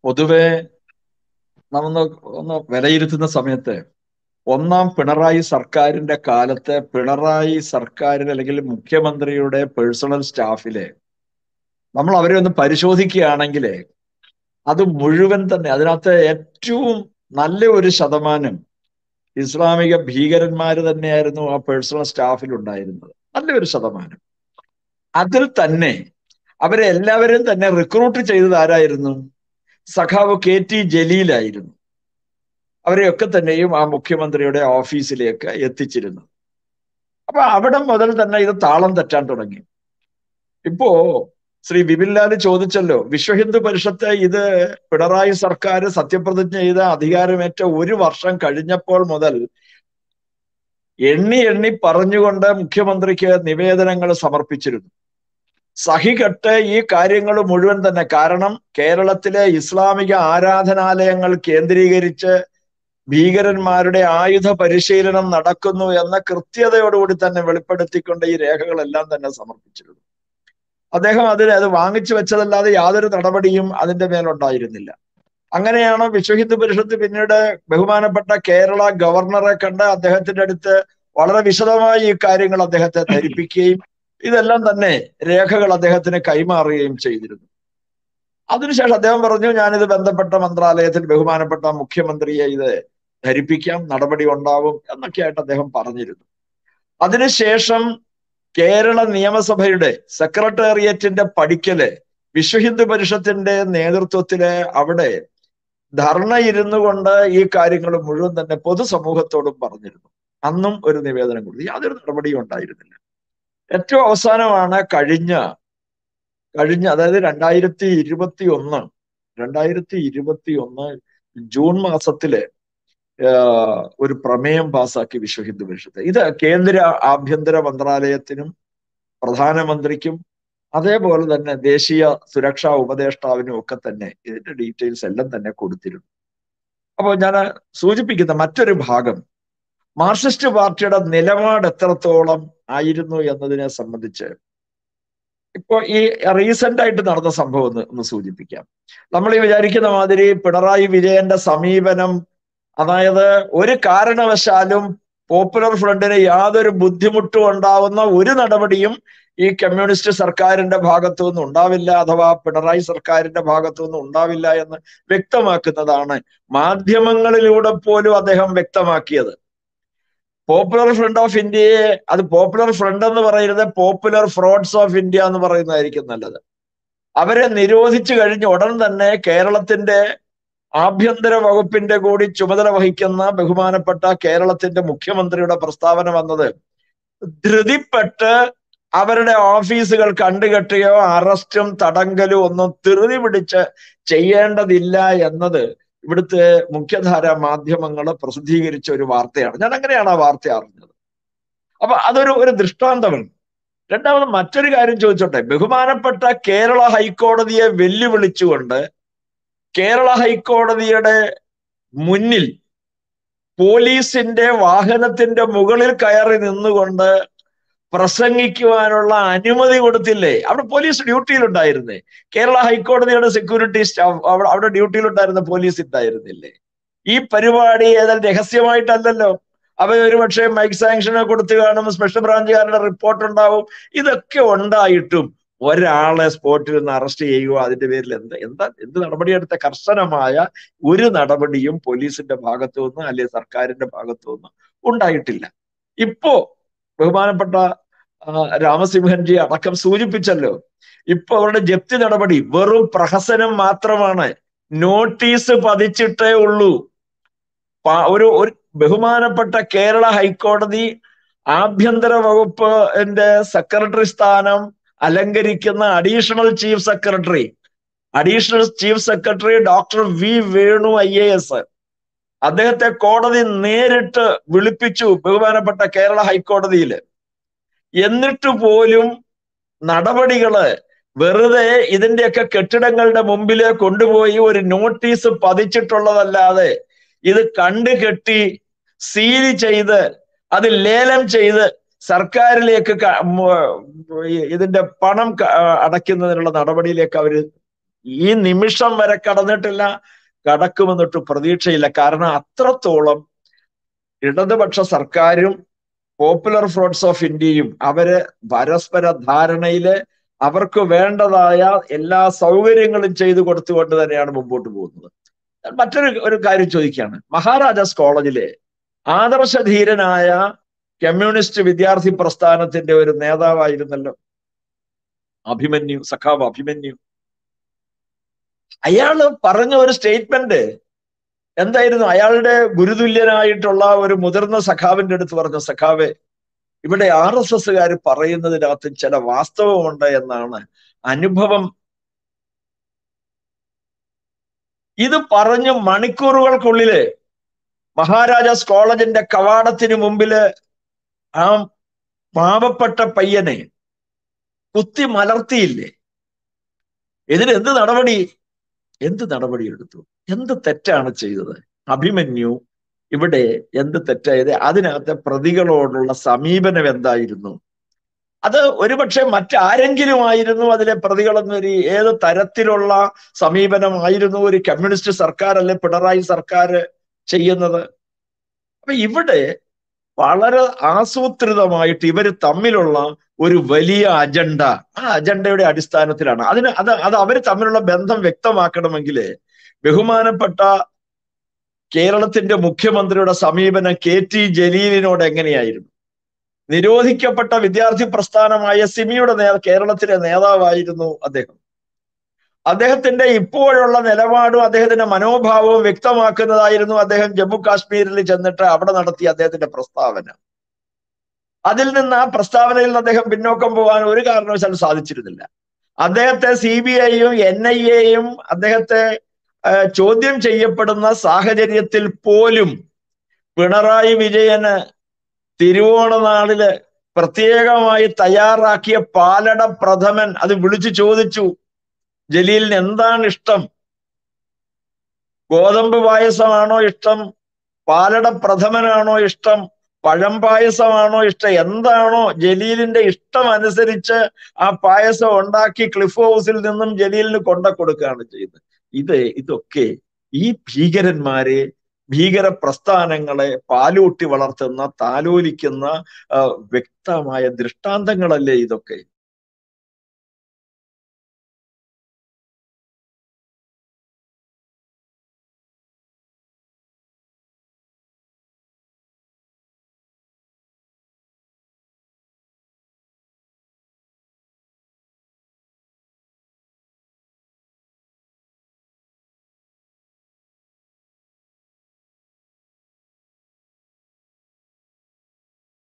പൊതുവെ നമ്മൊന്ന് ഒന്ന് വിലയിരുത്തുന്ന സമയത്ത് ഒന്നാം പിണറായി സർക്കാരിന്റെ കാലത്ത് പിണറായി സർക്കാരിൽ അല്ലെങ്കിൽ മുഖ്യമന്ത്രിയുടെ പേഴ്സണൽ സ്റ്റാഫിലെ നമ്മൾ അവരെ ഒന്ന് പരിശോധിക്കുകയാണെങ്കിൽ അത് മുഴുവൻ തന്നെ അതിനകത്ത് ഏറ്റവും നല്ല ഒരു ശതമാനം ഇസ്ലാമിക ഭീകരന്മാർ തന്നെയായിരുന്നു ആ പേഴ്സണൽ സ്റ്റാഫിൽ ഉണ്ടായിരുന്നത് നല്ലൊരു ശതമാനം അതിൽ തന്നെ അവരെ എല്ലാവരും തന്നെ റിക്രൂട്ട് ചെയ്തത് ആരായിരുന്നു സഖാവ് കെ ടി ജലീലായിരുന്നു അവരെയൊക്കെ തന്നെയും ആ മുഖ്യമന്ത്രിയുടെ ഓഫീസിലേക്ക് എത്തിച്ചിരുന്നു അപ്പൊ അവിടെ മുതൽ തന്നെ ഇത് താളം തെറ്റാൻ തുടങ്ങി ഇപ്പോ ശ്രീ ബിപിൻലാൽ ചോദിച്ചല്ലോ വിശ്വ ഹിന്ദു പരിഷത്ത് ഇത് പിണറായി സർക്കാർ സത്യപ്രതിജ്ഞ ചെയ്ത അധികാരമേറ്റ ഒരു വർഷം കഴിഞ്ഞപ്പോൾ മുതൽ എണ്ണി എണ്ണി പറഞ്ഞുകൊണ്ട് മുഖ്യമന്ത്രിക്ക് നിവേദനങ്ങൾ സമർപ്പിച്ചിരുന്നു സഹികെട്ട് ഈ കാര്യങ്ങൾ മുഴുവൻ തന്നെ കാരണം കേരളത്തിലെ ഇസ്ലാമിക ആരാധനാലയങ്ങൾ കേന്ദ്രീകരിച്ച് ഭീകരന്മാരുടെ ആയുധ പരിശീലനം നടക്കുന്നു എന്ന കൃത്യതയോടുകൂടി തന്നെ വെളിപ്പെടുത്തിക്കൊണ്ട് ഈ രേഖകളെല്ലാം തന്നെ സമർപ്പിച്ചിരുന്നു അദ്ദേഹം അതിന് അത് വാങ്ങിച്ചു വെച്ചതല്ലാതെ യാതൊരു നടപടിയും അതിന്റെ മേലുണ്ടായിരുന്നില്ല അങ്ങനെയാണ് വിശ്വ ഹിന്ദു പരിഷത്ത് പിന്നീട് ബഹുമാനപ്പെട്ട കേരള ഗവർണറെ കണ്ട് അദ്ദേഹത്തിന്റെ അടുത്ത് വളരെ വിശദമായി ഈ കാര്യങ്ങൾ അദ്ദേഹത്തെ ധരിപ്പിക്കുകയും ഇതെല്ലാം തന്നെ രേഖകൾ അദ്ദേഹത്തിന് കൈമാറുകയും ചെയ്തിരുന്നു അതിനുശേഷം അദ്ദേഹം പറഞ്ഞു ഞാനിത് ബന്ധപ്പെട്ട മന്ത്രാലയത്തിൽ ബഹുമാനപ്പെട്ട മുഖ്യമന്ത്രിയെ ഇത് ധരിപ്പിക്കാം നടപടി ഉണ്ടാവും എന്നൊക്കെ ആയിട്ട് അദ്ദേഹം പറഞ്ഞിരുന്നു അതിനുശേഷം കേരള നിയമസഭയുടെ സെക്രട്ടേറിയറ്റിന്റെ പടിക്കല് വിശ്വ ഹിന്ദു പരിഷത്തിന്റെ നേതൃത്വത്തില് അവിടെ ധർണ ഇരുന്നു കൊണ്ട് ഈ കാര്യങ്ങൾ മുഴുവൻ തന്നെ പൊതുസമൂഹത്തോടും പറഞ്ഞിരുന്നു അന്നും ഒരു നിവേദനം കൊടുത്തു യാതൊരു നടപടിയും ഉണ്ടായിരുന്നില്ല ഏറ്റവും അവസാനമാണ് കഴിഞ്ഞ കഴിഞ്ഞ അതായത് രണ്ടായിരത്തി ഇരുപത്തി ഒന്ന് രണ്ടായിരത്തി ഇരുപത്തി ഒന്ന് ജൂൺ മാസത്തില് ഒരു പ്രമേയം പാസാക്കി വിശ്വ ഹിന്ദു പരിഷത്ത് ഇത് കേന്ദ്ര ആഭ്യന്തര മന്ത്രാലയത്തിനും പ്രധാനമന്ത്രിക്കും അതേപോലെ തന്നെ ദേശീയ സുരക്ഷാ ഉപദേഷ്ടാവിനും ഒക്കെ തന്നെ ഇതിന്റെ ഡീറ്റെയിൽസ് എല്ലാം തന്നെ കൊടുത്തിരുന്നു അപ്പോൾ ഞാൻ സൂചിപ്പിക്കുന്ന മറ്റൊരു ഭാഗം മാർക്സിസ്റ്റ് പാർട്ടിയുടെ നിലപാട് എത്രത്തോളം ആയിരുന്നു എന്നതിനെ സംബന്ധിച്ച് ഇപ്പൊ ഈ റീസെന്റ് ആയിട്ട് നടന്ന സംഭവം ഒന്ന് ഒന്ന് സൂചിപ്പിക്കാം നമ്മൾ ഈ വിചാരിക്കുന്ന മാതിരി പിണറായി വിജയന്റെ സമീപനം അതായത് ഒരു കാരണവശാലും പോപ്പുലർ ഫ്രണ്ടിന് യാതൊരു ബുദ്ധിമുട്ടും ഉണ്ടാവുന്ന ഒരു നടപടിയും ഈ കമ്മ്യൂണിസ്റ്റ് സർക്കാരിന്റെ ഭാഗത്തു നിന്നും ഉണ്ടാവില്ല അഥവാ പിണറായി സർക്കാരിന്റെ ഭാഗത്തു നിന്നും ഉണ്ടാവില്ല എന്ന് വ്യക്തമാക്കുന്നതാണ് മാധ്യമങ്ങളിലൂടെ പോലും അദ്ദേഹം വ്യക്തമാക്കിയത് പോപ്പുലർ ഫ്രണ്ട് ഓഫ് ഇന്ത്യയെ അത് പോപ്പുലർ ഫ്രണ്ട് എന്ന് പറയുന്നത് പോപ്പുലർ ഫ്രോഡ്സ് ഓഫ് ഇന്ത്യ എന്ന് പറയുന്നതായിരിക്കും നല്ലത് അവരെ നിരോധിച്ചു കഴിഞ്ഞ ഉടൻ തന്നെ കേരളത്തിന്റെ ആഭ്യന്തര വകുപ്പിന്റെ കൂടി ചുമതല വഹിക്കുന്ന ബഹുമാനപ്പെട്ട കേരളത്തിന്റെ മുഖ്യമന്ത്രിയുടെ പ്രസ്താവന വന്നത് ധൃതിപ്പെട്ട് അവരുടെ ഓഫീസുകൾ കണ്ടുകെട്ടുകയോ അറസ്റ്റും തടങ്കലും ഒന്നും ധൃതി പിടിച്ച് ചെയ്യേണ്ടതില്ല എന്നത് ഇവിടുത്തെ മുഖ്യധാര മാധ്യമങ്ങൾ പ്രസിദ്ധീകരിച്ച ഒരു വാർത്തയാണ് ഞാൻ അങ്ങനെയാണ് ആ വാർത്ത അറിഞ്ഞത് അപ്പൊ അതൊരു ഒരു ദൃഷ്ടാന്തമാണ് രണ്ടാമത് മറ്റൊരു കാര്യം ചോദിച്ചോട്ടെ ബഹുമാനപ്പെട്ട കേരള ഹൈക്കോടതിയെ വെല്ലുവിളിച്ചുകൊണ്ട് കേരള ഹൈക്കോടതിയുടെ മുന്നിൽ പോലീസിന്റെ വാഹനത്തിന്റെ മുകളിൽ കയറി നിന്നുകൊണ്ട് പ്രസംഗിക്കുവാനുള്ള അനുമതി കൊടുത്തില്ലേ അവിടെ പോലീസ് ഡ്യൂട്ടിയിലുണ്ടായിരുന്നേ കേരള ഹൈക്കോടതിയുടെ സെക്യൂരിറ്റി സ്റ്റാഫ് അവിടെ അവിടെ ഡ്യൂട്ടിയിലുണ്ടായിരുന്ന പോലീസ് ഉണ്ടായിരുന്നില്ലേ ഈ പരിപാടി ഏതായാലും രഹസ്യമായിട്ടല്ലല്ലോ അവ ഒരുപക്ഷെ മൈക്ക് സാങ്ഷന് കൊടുത്തു കാണും സ്പെഷ്യൽ ബ്രാഞ്ചുകാരുടെ റിപ്പോർട്ട് ഉണ്ടാവും ഇതൊക്കെ ഉണ്ടായിട്ടും ഒരാളെ സ്പോട്ടിൽ നിന്ന് അറസ്റ്റ് ചെയ്യുകയോ അതിന്റെ പേരിൽ എന്താ എന്താ എന്ത് നടപടിയെടുത്ത കർശനമായ ഒരു നടപടിയും പോലീസിന്റെ ഭാഗത്തു നിന്ന് അല്ലെങ്കിൽ സർക്കാരിന്റെ ഭാഗത്തു നിന്ന് ഉണ്ടായിട്ടില്ല ഇപ്പോ ബഹുമാനപ്പെട്ട രാമസിംഹൻജി അടക്കം സൂചിപ്പിച്ചല്ലോ ഇപ്പൊ അവരുടെ ജപ്തി നടപടി വെറും പ്രഹസനം മാത്രമാണ് നോട്ടീസ് പതിച്ചിട്ടേ ഉള്ളൂ ഒരു ഒരു ബഹുമാനപ്പെട്ട കേരള ഹൈക്കോടതി ആഭ്യന്തര വകുപ്പിന്റെ സെക്രട്ടറി സ്ഥാനം അലങ്കരിക്കുന്ന additional chief secretary additional chief secretary doctor V Venu I A S അദ്ദേഹത്തെ കോടതി നേരിട്ട് വിളിപ്പിച്ചു ബഹുമാനപ്പെട്ട കേരള ഹൈക്കോടതിയിൽ എന്നിട്ട് പോലും നടപടികള് വെറുതെ ഇതിന്റെയൊക്കെ കെട്ടിടങ്ങളുടെ മുമ്പില് കൊണ്ടുപോയി ഒരു നോട്ടീസ് പതിച്ചിട്ടുള്ളതല്ലാതെ ഇത് കണ്ടു കെട്ടി സീൽ ചെയ്ത് അത് ലേലം ചെയ്ത് സർക്കാരിലേക്ക് ഇതിന്റെ പണം അടയ്ക്കുന്നതിനുള്ള നടപടിയിലേക്ക് അവര് ഈ നിമിഷം വരെ കടന്നിട്ടില്ല കടക്കുമെന്നിട്ട് പ്രതീക്ഷയില്ല കാരണം അത്രത്തോളം ഇടതുപക്ഷ സർക്കാരും പോപ്പുലർ ഫ്രോഡ്സ് ഓഫ് ഇന്ത്യയും അവര് പരസ്പര ധാരണയില് അവർക്ക് വേണ്ടതായ എല്ലാ സൗകര്യങ്ങളും ചെയ്തു കൊടുത്തുകൊണ്ട് തന്നെയാണ് മുമ്പോട്ട് പോകുന്നത് മറ്റൊരു ഒരു കാര്യം ചോദിക്കുകയാണ് മഹാരാജാസ് കോളേജിലെ ആദർശധീരനായ കമ്മ്യൂണിസ്റ്റ് വിദ്യാർത്ഥി പ്രസ്ഥാനത്തിന്റെ ഒരു നേതാവായിരുന്നല്ലോ അഭിമന്യു സഖാവ് അഭിമന്യു അയാള് പറഞ്ഞ ഒരു സ്റ്റേറ്റ്മെന്റ് എന്തായിരുന്നു അയാളുടെ ഗുരുതുല്യനായിട്ടുള്ള ഒരു മുതിർന്ന സഖാവിന്റെ അടുത്ത് പറഞ്ഞ സഖാവെ ഇവിടെ ആർ എസ് എസ്സുകാർ പറയുന്നതിനകത്ത് ചില വാസ്തവമുണ്ട് എന്നാണ് അനുഭവം ഇത് പറഞ്ഞു മണിക്കൂറുകൾക്കുള്ളില് മഹാരാജാസ് കോളേജിന്റെ കവാടത്തിന് മുമ്പില് ആ പാവപ്പെട്ട പയ്യനെ കുത്തി മലർത്തിയില്ലേ ഇതിന് എന്ത് നടപടി എന്ത് നടപടി എടുത്തു എന്ത് തെറ്റാണ് ചെയ്തത് അഭിമന്യു ഇവിടെ എന്ത് തെറ്റായത് അതിനകത്തെ പ്രതികളോടുള്ള സമീപനം എന്തായിരുന്നു അത് ഒരുപക്ഷെ മറ്റാരെങ്കിലും ആയിരുന്നു അതിലെ പ്രതികളെന്നൊരു ഏത് തരത്തിലുള്ള സമീപനമായിരുന്നു ഒരു കമ്മ്യൂണിസ്റ്റ് സർക്കാർ അല്ലെ പിണറായി സർക്കാർ ചെയ്യുന്നത് അപ്പൊ ഇവിടെ വളരെ ആസൂത്രിതമായിട്ട് ഇവർ തമ്മിലുള്ള ഒരു വലിയ അജണ്ട ആ അജണ്ടയുടെ അടിസ്ഥാനത്തിലാണ് അതിന് അത് അത് അവർ തമ്മിലുള്ള ബന്ധം വ്യക്തമാക്കണമെങ്കിൽ ബഹുമാനപ്പെട്ട കേരളത്തിന്റെ മുഖ്യമന്ത്രിയുടെ സമീപനം കെ ടി ജലീലിനോട് എങ്ങനെയായിരുന്നു നിരോധിക്കപ്പെട്ട വിദ്യാർത്ഥി പ്രസ്ഥാനമായ സിമിയുടെ നേ കേരളത്തിലെ നേതാവായിരുന്നു അദ്ദേഹം അദ്ദേഹത്തിന്റെ ഇപ്പോഴുള്ള നിലപാടും അദ്ദേഹത്തിന്റെ മനോഭാവവും വ്യക്തമാക്കുന്നതായിരുന്നു അദ്ദേഹം ജമ്മു കാശ്മീരിൽ ചെന്നിട്ട് അവിടെ നടത്തിയ അദ്ദേഹത്തിന്റെ പ്രസ്താവന അതിൽ നിന്ന് ആ പ്രസ്താവനയിൽ നിന്ന് അദ്ദേഹം പിന്നോക്കം പോകാൻ ഒരു കാരണവശാലും സാധിച്ചിരുന്നില്ല അദ്ദേഹത്തെ സി ബി ഐയും എൻ ഐ എയും അദ്ദേഹത്തെ ചോദ്യം ചെയ്യപ്പെടുന്ന സാഹചര്യത്തിൽ പോലും പിണറായി വിജയന് തിരുവോണ നാളില് പ്രത്യേകമായി തയ്യാറാക്കിയ പാലട പ്രഥമൻ അത് വിളിച്ചു ചോദിച്ചു ജലീലിന് എന്താണ് ഇഷ്ടം ഗോതമ്പ് പായസമാണോ ഇഷ്ടം പാലട പ്രഥമനാണോ ഇഷ്ടം പഴം പായസമാണോ ഇഷ്ടം എന്താണോ ജലീലിന്റെ ഇഷ്ടം അനുസരിച്ച് ആ പായസം ഉണ്ടാക്കി ക്ലിഫ് ഹൗസിൽ നിന്നും ജലീലിന് കൊണ്ട കൊടുക്കുകയാണ് ചെയ്തത് ഇത് ഇതൊക്കെ ഈ ഭീകരന്മാരെ ഭീകര പ്രസ്ഥാനങ്ങളെ പാലൂട്ടി വളർത്തുന്ന താലോലിക്കുന്ന വ്യക്തമായ ദൃഷ്ടാന്തങ്ങളല്ലേ ഇതൊക്കെ